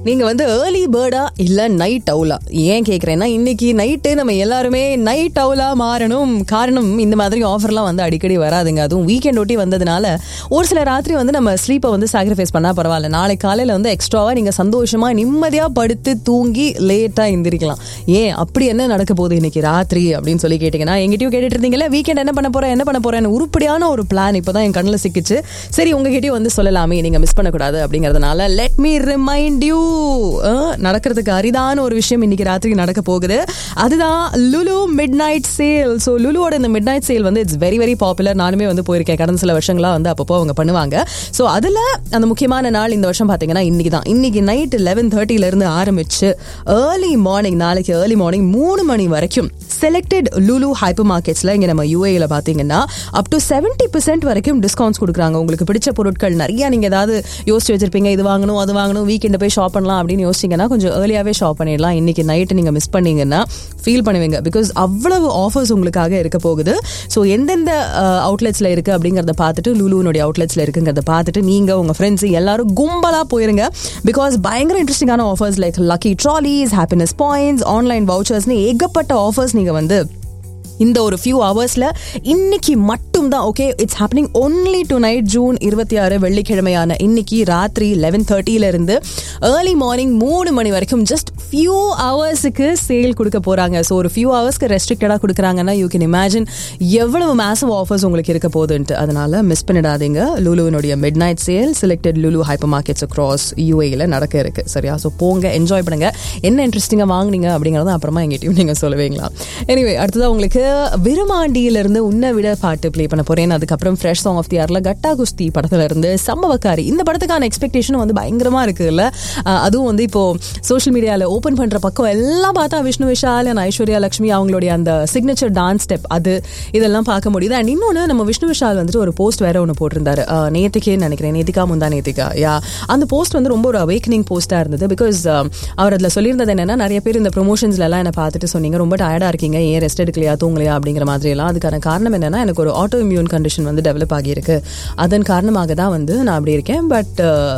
நீங்க வந்து ஏர்லி பேர்டா இல்ல நைட் அவுலா ஏன் கேக்குறேன்னா இன்னைக்கு நைட்டு நம்ம எல்லாருமே நைட் அவுலா மாறணும் காரணம் இந்த மாதிரி ஆஃபர்லாம் வந்து அடிக்கடி வராதுங்க அதுவும் வீக்கெண்ட் ஒட்டி வந்ததுனால ஒரு சில ராத்திரி வந்து நம்ம ஸ்லீப்பை வந்து சாக்ரிஃபைஸ் பண்ணா பரவாயில்ல நாளை காலையில வந்து எக்ஸ்ட்ராவா நீங்க சந்தோஷமா நிம்மதியா படுத்து தூங்கி லேட்டா எந்திரிக்கலாம் ஏன் அப்படி என்ன நடக்க போகுது இன்னைக்கு ராத்திரி அப்படின்னு சொல்லி கேட்டீங்கன்னா எங்கிட்டயும் கேட்டுட்டு இருந்தீங்கல்ல வீக்கெண்ட் என்ன பண்ண போறேன் என்ன பண்ண போறேன் உருப்படியான ஒரு பிளான் இப்பதான் என் கண்ணில் சிக்கிச்சு சரி உங்ககிட்டயும் வந்து சொல்லலாமே நீங்க மிஸ் பண்ணக்கூடாது அப்படிங்கறதுனால லெட் மீ ரிமைண்ட் யூ நடக்கிறதுக்கு அரிதான ஒரு விஷயம் இன்னைக்கு ராத்திரி நடக்க போகுது அதுதான் Lulu midnight sale so லுலுவோட இந்த மிட் நைட் சேல் வந்து இட்ஸ் வெரி வெரி பாப்புலர் நானுமே வந்து போயிருக்கேன் கடந்த சில வருஷங்களா வந்து அப்பப்போ அவங்க பண்ணுவாங்க ஸோ அதுல அந்த முக்கியமான நாள் இந்த வருஷம் பாத்தீங்கன்னா இன்னைக்கு தான் இன்னைக்கு நைட் லெவன் தேர்ட்டில இருந்து ஆரம்பிச்சு ஏர்லி மார்னிங் நாளைக்கு ஏர்லி மார்னிங் மூணு மணி வரைக்கும் செலக்டட் லுலு ஹைப்பர் மார்க்கெட்ஸ்ல இங்க நம்ம யூஏல பாத்தீங்கன்னா அப் டு செவன்டி பெர்சென்ட் வரைக்கும் டிஸ்கவுண்ட்ஸ் கொடுக்குறாங்க உங்களுக்கு பிடிச்ச பொருட்கள் நிறைய நீங்க ஏதாவது யோசிச்சு வச்சிருப்பீங்க இது வாங்கணும் அது வாங்கணும் வீக்கெண்ட் போய் ஷாப் பண்ணலாம் அப்படின்னு யோசிச்சீங்கன்னா கொஞ்சம் ஏர்லியாவே ஷாப் பண்ணிடலாம் இன்னைக்கு நைட்டு நீங்க மிஸ் பண்ணீங்கன்னா ஃபீல் பண்ணுவீங்க பிகாஸ் அவ்வளவு ஆஃபர்ஸ் உங்களுக்காக இருக்க போகுது ஸோ எந்தெந்த அவுட்லெட்ஸ்ல இருக்கு அப்படிங்கறத பார்த்துட்டு லுலுனுடைய அவுட்லெட்ஸ்ல இருக்குங்கிறத பார்த்துட்டு நீங்க உங்க ஃப்ரெண்ட்ஸ் எல்லாரும் கும்பலா போயிருங்க பிகாஸ் பயங்கர இன்ட்ரெஸ்டிங்கான offers like lucky trolleys happiness points online வவுச்சர்ஸ்னு ஏகப்பட்ட ஆஃபர்ஸ் நீங்க வந்து இந்த ஒரு ஃபியூ ஹவர்ஸ்ல இன்னைக்கு மட்டும் தான் okay it's happening only tonight June இருபத்தி ஆறு வெள்ளிக்கிழமையான இன்னைக்கு ராத்திரி லெவன் தேர்ட்டில இருந்து ஏர்லி மார்னிங் மூணு மணி வரைக்கும் ஜஸ்ட் ஃபியூ ஹவர்ஸுக்கு சேல் கொடுக்க போறாங்க ஸோ ஒரு ஃபியூ ஹவர்ஸ்க்கு ரெஸ்ட்ரிக்டடா கொடுக்குறாங்கன்னா யூ கேன் இமேஜின் எவ்வளவு மேசிவ் ஆஃபர்ஸ் உங்களுக்கு இருக்க போகுதுன்ட்டு அதனால மிஸ் பண்ணிடாதீங்க லுலுவினுடைய midnight sale selected Lulu hypermarkets across யூஏல நடக்க இருக்கு சரியா ஸோ போங்க என்ஜாய் பண்ணுங்க என்ன இன்ட்ரெஸ்டிங்காக வாங்குனீங்க அப்படிங்கறத அப்புறமா எங்கிட்டயும் நீங்க சொல்லவீங்களா எனிவே அடுத்ததா உங்களுக்கு விருமாண்டியிலிருந்து உன்னை விட பாட்டு ப்ளே பண்ண போறேன் அதுக்கப்புறம் ஃப்ரெஷ் சாங் ஆஃப் தி இயர்ல கட்டா குஸ்தி படத்துல இருந்து சம்பவக்காரி இந்த படத்துக்கான எக்ஸ்பெக்டேஷன் வந்து பயங்கரமா இருக்குல்ல அஹ் அதுவும் வந்து இப்போ சோஷியல் மீடியால ஓபன் பண்ற பக்கம் எல்லாம் பார்த்தா விஷ்ணு விஷால் and ஐஸ்வர்யா லட்சுமி அவங்களுடைய அந்த சிக்னேச்சர் டான்ஸ் ஸ்டெப் அது இதெல்லாம் பார்க்க முடியுது அண்ட் இன்னொன்று நம்ம விஷ்ணு விஷால் வந்துட்டு ஒரு போஸ்ட் வேற ஒன்று போட்டிருந்தாரு அஹ் நேத்திக்கேன்னு நினைக்கிறேன் நேத்திகா முந்தா நேத்திகா யா அந்த போஸ்ட் வந்து ரொம்ப ஒரு அவேக்கனிங் போஸ்டா இருந்தது பிகாஸ் அவர் அதில் சொல்லியிருந்தது என்னன்னா நிறைய பேர் இந்த ப்ரொமோஷன்ஸ்ல எல்லாம் என்ன பார்த்துட்டு சொன்னீங்க ரொம்ப டயர்டா இருக்கீங்க ஏன் ரெஸ்ட் எடுக்கலையா தூங்கலையா அப்படிங்கிற மாதிரி எல்லாம் அதுக்கான காரணம் என்னன்னா எனக்கு ஒரு ஆட்டோ இம்யூன் கண்டிஷன் வந்து டெவலப் ஆகியிருக்கு அதன் காரணமாக தான் வந்து நான் அப்படி இருக்கேன் but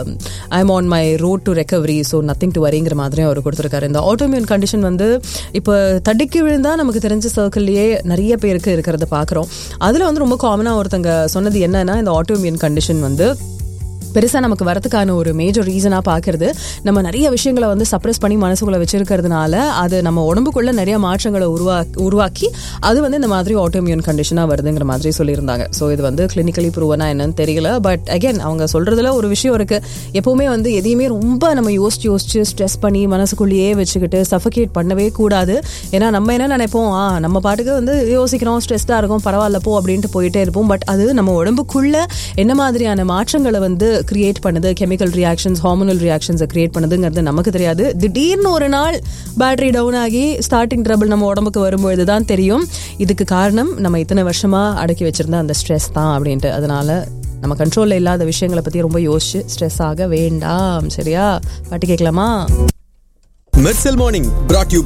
I am on my road to recovery so nothing to வரிங்கிற மாதிரி அவர் கொடுத்துருக்காரு இந்த ஆட்டோ இம்யூன் கண்டிஷன் வந்து இப்போ தடுக்கி விழுந்தா நமக்கு தெரிஞ்ச சர்க்கிள்லயே நிறைய பேருக்கு இருக்கிறத பார்க்குறோம் அதில் வந்து ரொம்ப காமனாக ஒருத்தங்க சொன்னது என்னன்னா இந்த ஆட்டோ இம்யூன் கண்டிஷன் வந்து பெருசாக நமக்கு வரதுக்கான ஒரு மேஜர் ரீசனாக பார்க்கறது நம்ம நிறைய விஷயங்களை வந்து சப்ரஸ் பண்ணி மனசுக்குள்ள வச்சிருக்கிறதுனால அது நம்ம உடம்புக்குள்ள நிறைய மாற்றங்களை உருவா உருவாக்கி அது வந்து இந்த மாதிரி ஆட்டோமியூன் கண்டிஷனாக வருதுங்கிற மாதிரி சொல்லியிருந்தாங்க ஸோ இது வந்து கிளினிக்கலி ப்ரூவனா என்னன்னு தெரியல பட் அகைன் அவங்க சொல்றதுல ஒரு விஷயம் இருக்கு எப்பவுமே வந்து எதையுமே ரொம்ப நம்ம யோசிச்சு யோசிச்சு ஸ்ட்ரெஸ் பண்ணி மனசுக்குள்ளேயே வச்சுக்கிட்டு சஃபகேட் பண்ணவே கூடாது ஏன்னா நம்ம என்ன நினைப்போம் ஆ நம்ம பாட்டுக்கு வந்து யோசிக்கிறோம் ஸ்ட்ரெஸ்டாக இருக்கும் பரவாயில்ல போ அப்படின்ட்டு போயிட்டே இருப்போம் பட் அது நம்ம உடம்புக்குள்ள என்ன மாதிரியான மாற்றங்களை வந்து கிரியேட் பண்ணுது கெமிக்கல் ரியாக்ஷன்ஸ் ஹார்மோனல் ரியாக்ஷன்ஸை கிரியேட் பண்ணுதுங்கிறது நமக்கு தெரியாது திடீர்னு ஒரு நாள் பேட்டரி டவுன் ஆகி ஸ்டார்டிங் ட்ரபிள் நம்ம உடம்புக்கு வரும்பொழுது தான் தெரியும் இதுக்கு காரணம் நம்ம இத்தனை வருஷமா அடக்கி வச்சிருந்த அந்த ஸ்ட்ரெஸ் தான் அப்படின்ட்டு அதனால நம்ம கண்ட்ரோல்ல இல்லாத விஷயங்களை பத்தி ரொம்ப யோசிச்சு ஸ்ட்ரெஸ் ஆக வேண்டாம் சரியா பாட்டு கேட்கலாமா மெர்சல் மார்னிங் brought யூ